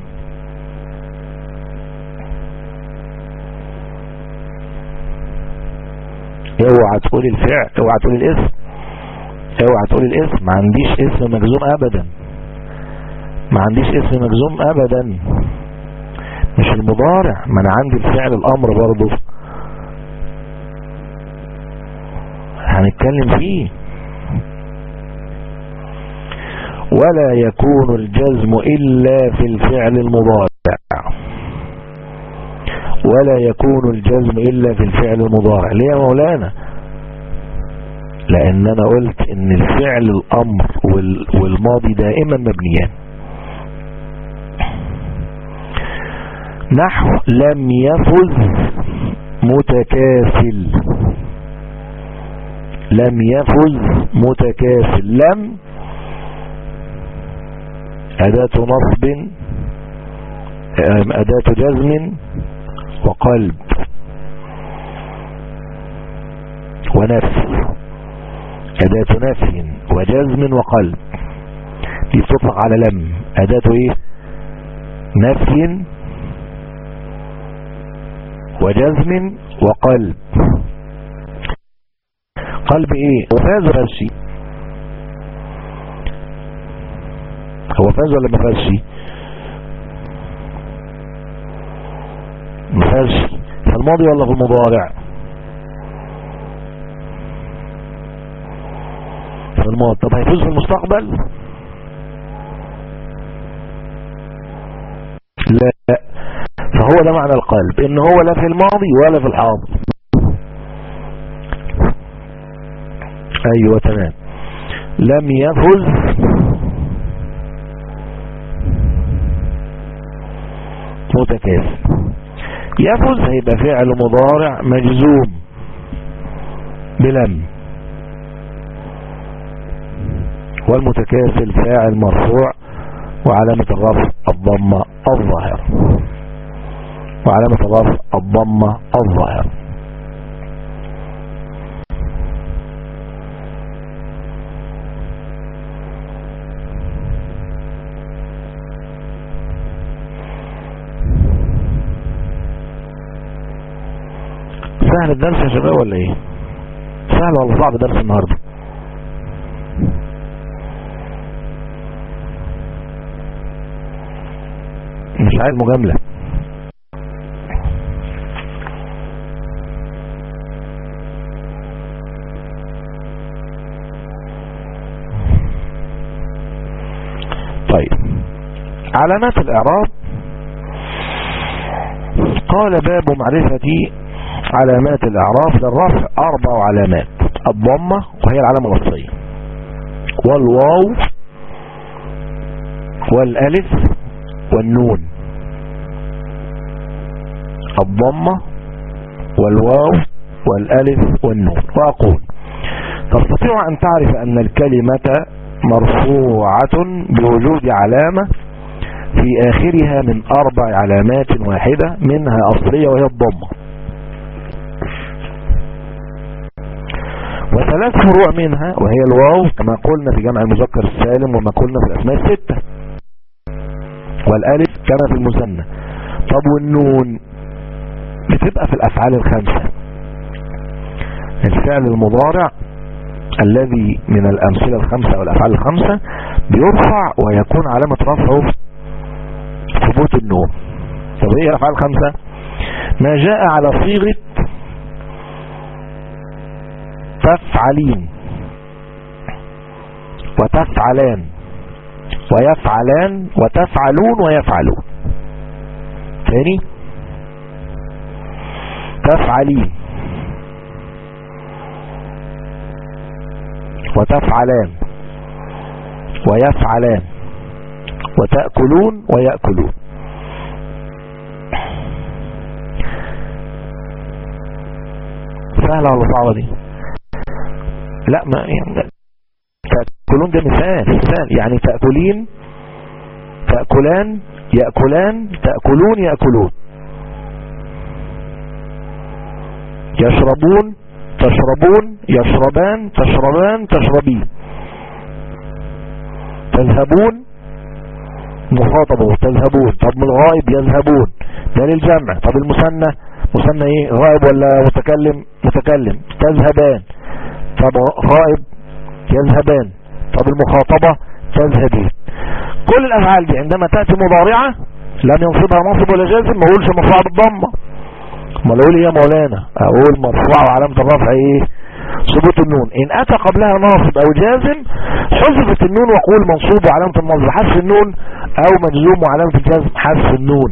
Speaker 4: اوعى تقول الفعل اوعى تقول الاسم اوعى تقول الاسم ما عنديش اسم مجزوم ابدا ما عنديش اسم مجزوم ابدا مش المضارع ما انا عندي الفعل الامر برضه هنتكلم فيه ولا يكون الجزم إلا في الفعل المضارع ولا يكون الجزم إلا في الفعل المضارع ليه يا مولانا لأن أنا قلت إن الفعل الأمر والماضي دائما مبنيان نحو لم يفز متكاسل لم يفز متكاسل لم أداة نصب أداة جزم وقلب ونفي أداة نفي وجزم وقلب دي تطلق على لم أداة إيه نفي وجزم وقلب قلب ايه وفاز فاز هو فاز ولا ما فازش ما فازش في الماضي ولا في المضارع في الماضي طب هيفوز في المستقبل لا فهو ده معنى القلب ان هو لا في الماضي ولا في الحاضر ايوه تمام لم يفز متكاسل يفز هيبقى فعل مضارع مجزوم بلم والمتكاسل فاعل مرفوع وعلامة الرفع الضمة الظاهرة وعلامة الرفع الضمة الظاهرة سهل الدرس يا شباب ولا ايه سهل ولا صعب درس النهاردة مش عايز مجاملة طيب علامات الإعراب قال باب معرفة علامات الإعراب للرفع أربع علامات الضمة وهي العلامة الأصلية والواو والألف والنون الضمة والواو والألف والنون وأقول تستطيع أن تعرف أن الكلمة مرفوعة بوجود علامة في آخرها من أربع علامات واحدة منها أصلية وهي الضمة وثلاث فروع منها وهي الواو كما قلنا في جمع المذكر السالم وما قلنا في الأسماء الستة والألف كما في المثنى طب والنون بتبقى في الأفعال الخمسة الفعل المضارع الذي من الأمثلة الخمسة والأفعال الخمسة بيرفع ويكون علامة رفعه ثبوت النون طب ايه الأفعال الخمسة ما جاء على صيغة تفعلين وتفعلان ويفعلان وتفعلون ويفعلون تاني تفعلين وتفعلان ويفعلان وتأكلون ويأكلون سهلة ولا صعبة دي لا ما يعني تأكلون ده مثال مثال يعني تأكلين تأكلان يأكلان تأكلون يأكلون يشربون تشربون يشربان تشربان تشربين تذهبون مخاطبه تذهبون طب من الغائب يذهبون ده للجمع طب المثنى مثنى ايه غائب ولا متكلم متكلم تذهبان طب غائب يذهبان طب المخاطبة تذهبين كل الافعال دي عندما تأتي مضارعة لم ينصبها نصب ولا جازم ما اقولش مرفوعة بالضمة ما اقول ايه يا مولانا اقول مرفوعة وعلامة الرفع ايه ثبوت النون ان اتى قبلها ناصب او جازم حذفت النون وقول منصوب وعلامة النصب حذف النون او مجزوم وعلامة الجزم حذف النون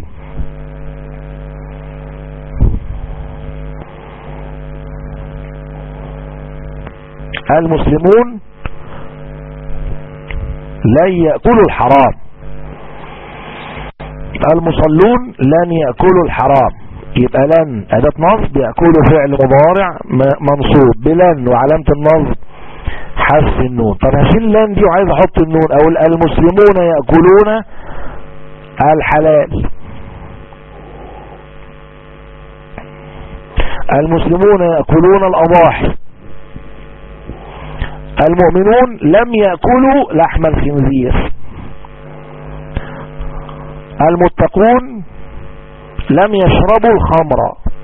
Speaker 4: المسلمون لن يأكلوا الحرام المصلون لن يأكلوا الحرام يبقى لن أداة نصب يأكلوا فعل مضارع منصوب بلن وعلامة النصب حذف النون طب هشيل لن دي وعايز احط النون اقول المسلمون يأكلون الحلال المسلمون يأكلون الأضاحي المؤمنون لم يأكلوا لحم الخنزير المتقون لم يشربوا الخمر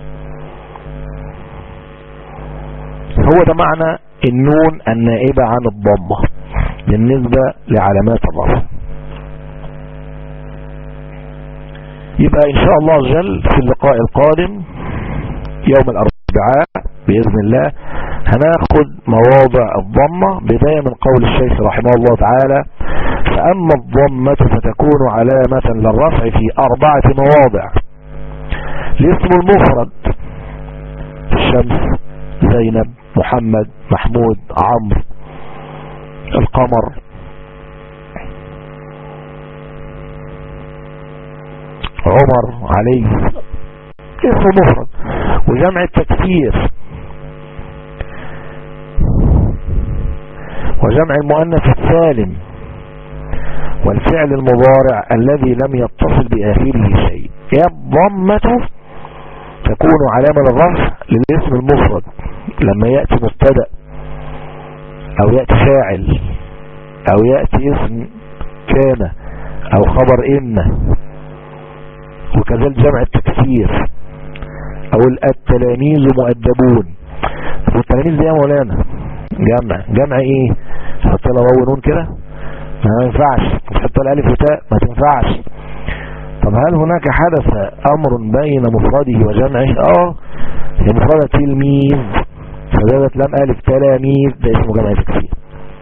Speaker 4: هو ده معنى النون النائبة عن الضمة بالنسبة لعلامات الرفع يبقى ان شاء الله جل في اللقاء القادم يوم الاربعاء بإذن الله هناخد مواضع الضمة بداية من قول الشيخ رحمه الله تعالى فأما الضمة فتكون علامة للرفع في أربعة مواضع الاسم المفرد الشمس زينب محمد محمود عمرو القمر عمر علي اسم مفرد وجمع التكسير وجمع المؤنث السالم والفعل المضارع الذي لم يتصل بآخره شيء الضمة تكون علامة الرفع للاسم المفرد لما يأتي مبتدا او يأتي فاعل او يأتي اسم كان او خبر ان وكذلك جمع التكسير او التلاميذ مؤدبون والتلاميذ دي يا مولانا جمع جمع ايه تحط لها واو ونون كده ما ينفعش تحط لها الف وتاء ما تنفعش طب هل هناك حدث امر بين مفرده وجمعه اه هي مفردة تلميذ فزادت لم الف تلاميذ ده اسمه جمع تكسير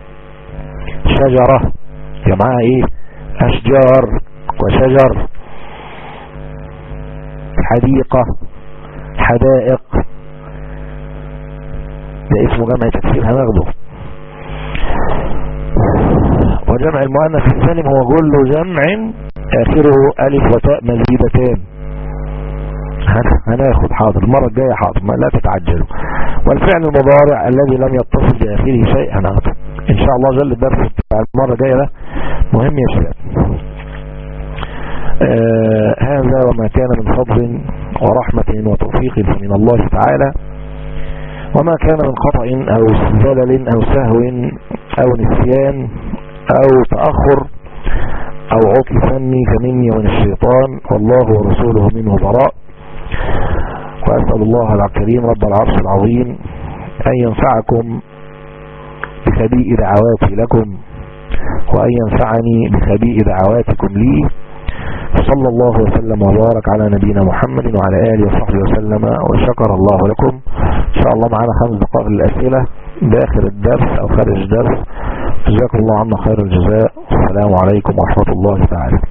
Speaker 4: شجرة جمعها ايه اشجار وشجر حديقة حدائق ده اسمه جمع تكسير هناخده وجمع المؤنث السالم هو كل جمع اخره الف وتاء مزيدتان هناخد حاضر المرة الجاية حاضر ما لا تتعجلوا والفعل المضارع الذي لم يتصل بآخره شيء هناخده ان شاء الله جل الدرس بتاع المرة الجاية ده مهم يا شباب آه هذا وما كان من فضل ورحمة وتوفيق من الله تعالى وما كان من خطأ او زلل او سهو او نسيان او تأخر او عطل فني فمني ومن الشيطان والله ورسوله منه براء وأسأل الله الكريم رب العرش العظيم أن ينفعكم بخبيء دعواتي لكم وأن ينفعني بخبيء دعواتكم لي صلى الله وسلم وبارك على نبينا محمد وعلى آله وصحبه وسلم وشكر الله لكم إن شاء الله معنا خمس دقائق للأسئلة داخل الدرس أو خارج الدرس جزاكم الله عنا خير الجزاء والسلام عليكم ورحمة الله تعالى